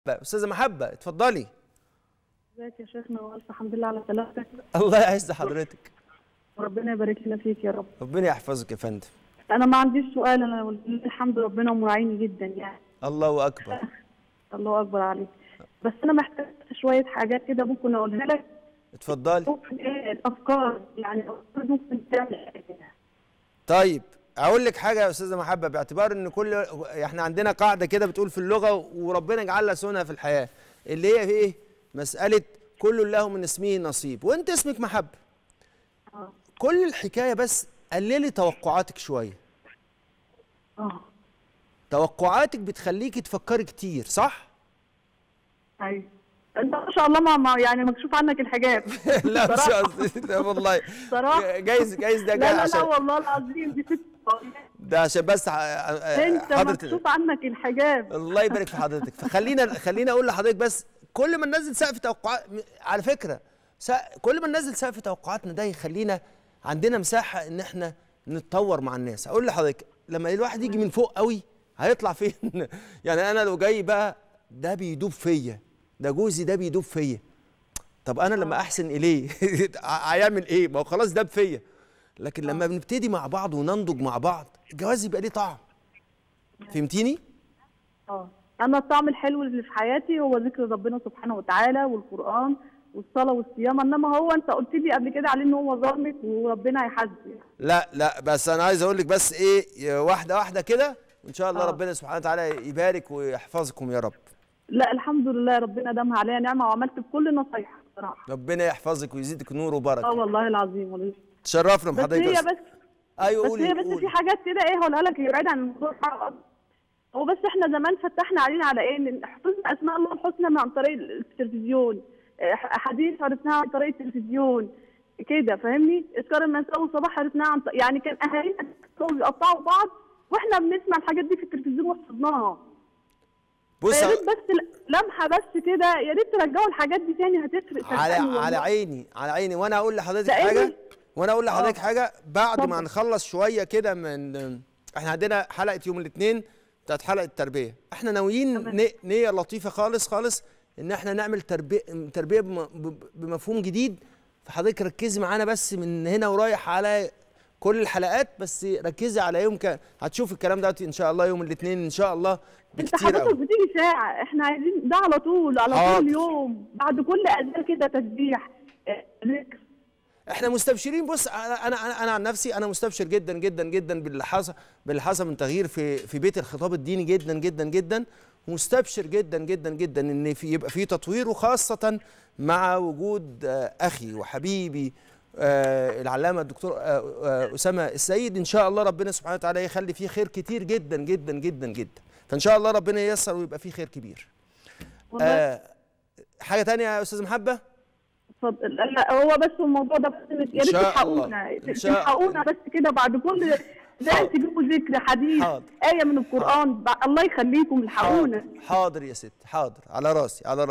استاذه محبه اتفضلي ازيك يا شيخنا والف الحمد لله على سلامتك الله يعز حضرتك وربنا يبارك لنا فيك يا رب ربنا يحفظك يا فندم انا ما عنديش سؤال انا ولله الحمد ربنا مراعيني جدا يعني الله اكبر الله اكبر عليك بس انا محتاج شويه حاجات كده ممكن اقولها لك اتفضلي ممكن ايه الافكار يعني الافكار ممكن تعمل حاجه طيب اقول لك حاجه يا استاذه محبه باعتبار ان كل احنا عندنا قاعده كده بتقول في اللغه وربنا جعلها سنه في الحياه اللي هي في ايه مساله كل له من اسمه نصيب وانت اسمك محبه اه كل الحكايه بس قللي توقعاتك شويه اه توقعاتك بتخليكي تفكري كتير صح ايوه انت ما شاء الله ما ما- يعني مكشوف عنك الحجاب لا مش صراحة. قصدي ده والله صراحة. جايز جايز ده لا جاي لا لا عشان والله العظيم دي ست ده عشان بس ح- انت حضرتك مكشوف عنك الحجاب الله يبارك في حضرتك فخلينا خلينا اقول لحضرتك بس كل ما ننزل سقف توقعات على فكره سق- كل ما ننزل سقف توقعاتنا ده يخلينا عندنا مساحه ان احنا نتطور مع الناس اقول لحضرتك لما الواحد يجي من فوق قوي هيطلع فين يعني انا لو جاي بقى ده بيدوب فيا ده جوزي ده بيدوب فيا طب انا لما احسن اليه هيعمل ايه ما هو خلاص داب فيا لكن لما بنبتدي مع بعض وننضج مع بعض الجواز يبقى ليه طعم فهمتيني اه انا الطعم الحلو اللي في حياتي هو ذكر ربنا سبحانه وتعالى والقران والصلاه والصيام انما هو انت قلت لي قبل كده عليه ان هو ظالمك وربنا هيحاسبك لا لا بس انا عايز اقول لك بس ايه واحده واحده كده وان شاء الله آه. ربنا سبحانه وتعالى يبارك ويحفظكم يا رب لا الحمد لله ربنا دامها عليا نعمه وعملت بكل نصايحك بصراحه ربنا يحفظك ويزيدك نور اه وبركه والله العظيم والله تشرفنا بس بحضرتك هي يا أستاذ. بس ايوه بس قولي هي بس قولي. في حاجات كده ايه هقولها لك هي بعيد عن الموضوع هو بس احنا زمان فتحنا علينا على ايه إن حفظنا اسماء الله الحسنى من عن طريق التلفزيون اه، احاديث عرفناها عن طريق التلفزيون كده فاهمني اذكار المساء والصباح عرفناها عن ط- يعني كان اهالينا كانوا بيقطعوا بعض واحنا بنسمع الحاجات دي في التلفزيون وحفظناها بص يا ريت بس ل- لمحه بس كده يا ريت ترجعوا الحاجات دي تاني هتفرق على صدقني على والله. عيني على عيني وانا اقول لحضرتك لأن- حاجه وانا اقول لحضرتك آه. حاجه بعد ما اتفضل. نخلص شويه كده من احنا عندنا حلقه يوم الاثنين بتاعت حلقه التربيه احنا ناويين تمام. ن- نيه لطيفه خالص خالص ان احنا نعمل تربيه تربيه بم- ب- بمفهوم جديد فحضرتك ركزي معانا بس من هنا ورايح على كل الحلقات بس ركزي على يوم ك... هتشوف الكلام ده ان شاء الله يوم الاثنين ان شاء الله انت بكتير حضرتك قوي بتيجي ساعة احنا عايزين ده على طول على حاضر. طول اليوم بعد كل اذان كده تسبيح اه، ذكر احنا مستبشرين بص انا انا انا أنا عن نفسي انا مستبشر جدا جدا جدا باللي حصل باللي حصل من تغيير في في بيت الخطاب الديني جدا جدا جدا مستبشر جدا جدا جدا ان في يبقى في تطوير وخاصه مع وجود آه، اخي وحبيبي آه، العلامه الدكتور آه، آه، اسامه السيد ان شاء الله ربنا سبحانه وتعالى يخلي فيه خير كتير جدا جدا جدا جدا فان شاء الله ربنا ييسر ويبقى فيه خير كبير والله آه، حاجه تانية يا استاذ محبه اتفضل لا هو بس الموضوع ده بس يا ريت شاء تلحقونا الله. إن شاء تلحقونا بس كده بعد كل ده حاضر. تجيبوا ذكر حديث حاضر. آية من القرآن الله يخليكم الحقونا حاضر حاضر يا ست حاضر على راسي على راسي